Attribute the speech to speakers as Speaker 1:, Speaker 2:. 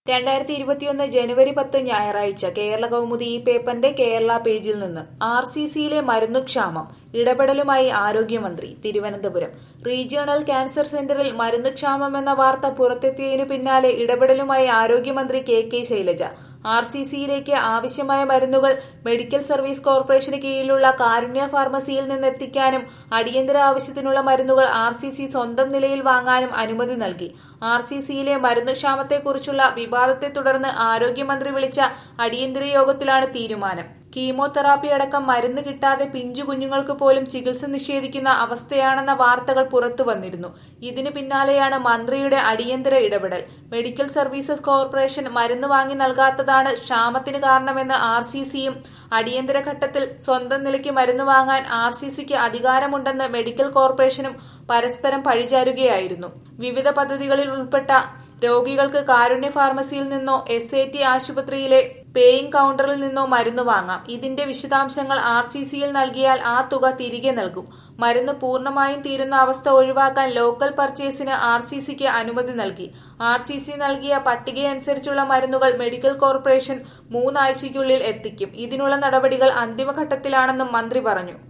Speaker 1: രണ്ടായിരത്തി ഇരുപത്തിയൊന്ന് ജനുവരി പത്ത് ഞായറാഴ്ച കേരള കൗമുദി ഈ പേപ്പറിന്റെ കേരള പേജിൽ നിന്ന് ആർ സി സിയിലെ മരുന്നുക്ഷാമം ഇടപെടലുമായി ആരോഗ്യമന്ത്രി തിരുവനന്തപുരം റീജിയണൽ ക്യാൻസർ സെന്ററിൽ മരുന്നുക്ഷാമം എന്ന വാർത്ത പുറത്തെത്തിയതിനു പിന്നാലെ ഇടപെടലുമായി ആരോഗ്യമന്ത്രി K K Shailaja R C സിയിലേക്ക് ആവശ്യമായ മരുന്നുകൾ മെഡിക്കൽ സർവീസ് കോർപ്പറേഷന് കീഴിലുള്ള കാരുണ്യ ഫാർമസിയിൽ നിന്നെത്തിക്കാനും അടിയന്തര ആവശ്യത്തിനുള്ള മരുന്നുകൾ ആർ സി സി സ്വന്തം നിലയിൽ വാങ്ങാനും അനുമതി നൽകി ആർ സി സിയിലെ മരുന്നുക്ഷാമത്തെക്കുറിച്ചുള്ള വിവാദത്തെ തുടർന്ന് ആരോഗ്യമന്ത്രി വിളിച്ച അടിയന്തര യോഗത്തിലാണ് തീരുമാനം കീമോതെറാപ്പി അടക്കം മരുന്ന് കിട്ടാതെ പിഞ്ചു കുഞ്ഞുങ്ങൾക്ക് പോലും ചികിത്സ നിഷേധിക്കുന്ന അവസ്ഥയാണെന്ന വാർത്തകൾ പുറത്തു വന്നിരുന്നു ഇതിനു പിന്നാലെയാണ് മന്ത്രിയുടെ അടിയന്തര ഇടപെടൽ മെഡിക്കൽ സർവീസസ് കോർപ്പറേഷൻ മരുന്ന് വാങ്ങി നൽകാത്തതാണ് ക്ഷാമത്തിന് കാരണമെന്ന് ആർ സി സിയും അടിയന്തര ഘട്ടത്തിൽ സ്വന്തം നിലയ്ക്ക് മരുന്ന് വാങ്ങാൻ ആർ സി സിക്ക് അധികാരമുണ്ടെന്ന് മെഡിക്കൽ കോർപ്പറേഷനും പരസ്പരം പഴിചാരുകയായിരുന്നു വിവിധ പദ്ധതികളിൽ ഉൾപ്പെട്ട രോഗികൾക്ക് കാരുണ്യ ഫാർമസിയിൽ നിന്നോ എസ് എ ടി ആശുപത്രിയിലെ പേയിങ് കൌണ്ടറിൽ നിന്നോ മരുന്ന് വാങ്ങാം ഇതിന്റെ വിശദാംശങ്ങൾ ആർ സി സിയിൽ നൽകിയാൽ ആ തുക തിരികെ നൽകും മരുന്ന് പൂർണ്ണമായും തീരുന്ന അവസ്ഥ ഒഴിവാക്കാൻ ലോക്കൽ പർച്ചേസിന് ആർ സി സിക്ക് അനുമതി നൽകി ആർ സി സി നൽകിയ പട്ടികയനുസരിച്ചുള്ള മരുന്നുകൾ മെഡിക്കൽ കോർപ്പറേഷൻ മൂന്നാഴ്ചയ്ക്കുള്ളിൽ എത്തിക്കും ഇതിനുള്ള നടപടികൾ അന്തിമഘട്ടത്തിലാണെന്നും മന്ത്രി പറഞ്ഞു